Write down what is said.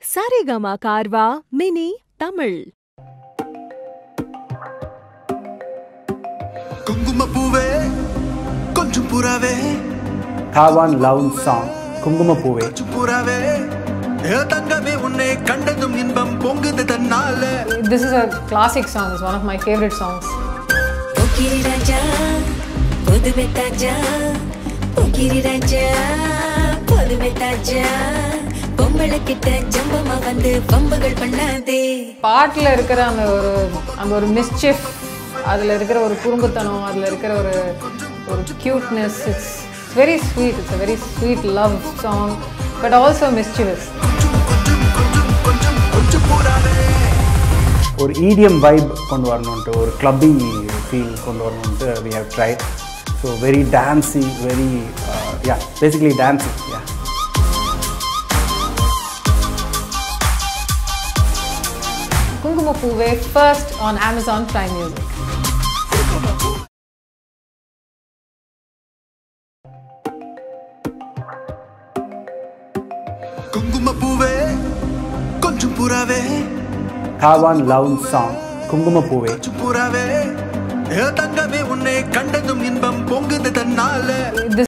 Saregama Carvaan mini Tamil குங்குமப்பூவே கொஞ்சம் புறாவே காவான் லவ் சாங் குங்குமப்பூவே கொஞ்சம் புறாவே ஏ தங்கமே உன்னை கண்டதும் இன்பம் பொங்குது தன்னால This is a classic song. It's one of my favorite songs. போக்கிரி ராஜா புதுமை தாஜா போக்கிரி ராஜா புதுமை தாஜா பொம்பளை கிட்ட ஜம்பமா வந்து பம்புகள் பண்ணாதே பாட்டில் இருக்கிற அந்த ஒரு அந்த ஒரு மிஸ்சிஃப் அதில் இருக்கிற ஒரு குறும்புத்தனம் அதில் இருக்கிற ஒரு ஒரு cuteness it's very sweet it's a very sweet love song but also mischievous கொஞ்சம் புறாவே ஒரு இடிஎம் வைப் கொண்டு வரணுன்ட்டு ஒரு கிளப்பி ஃபீல் கொண்டு வரணுன்ட்டு we have try so very dancy very yeah basically dancy yeah குங்குமப்பூவே first on Amazon Prime Music குங்குமப்பூவே கொஞ்சம் புறாவே காவான் லவ் சாங் குங்குமப்பூவே கொஞ்சம் புறாவே ஏ தங்கமே உன்னை கண்டதும் இன்பம் பொங்குது தன்னால This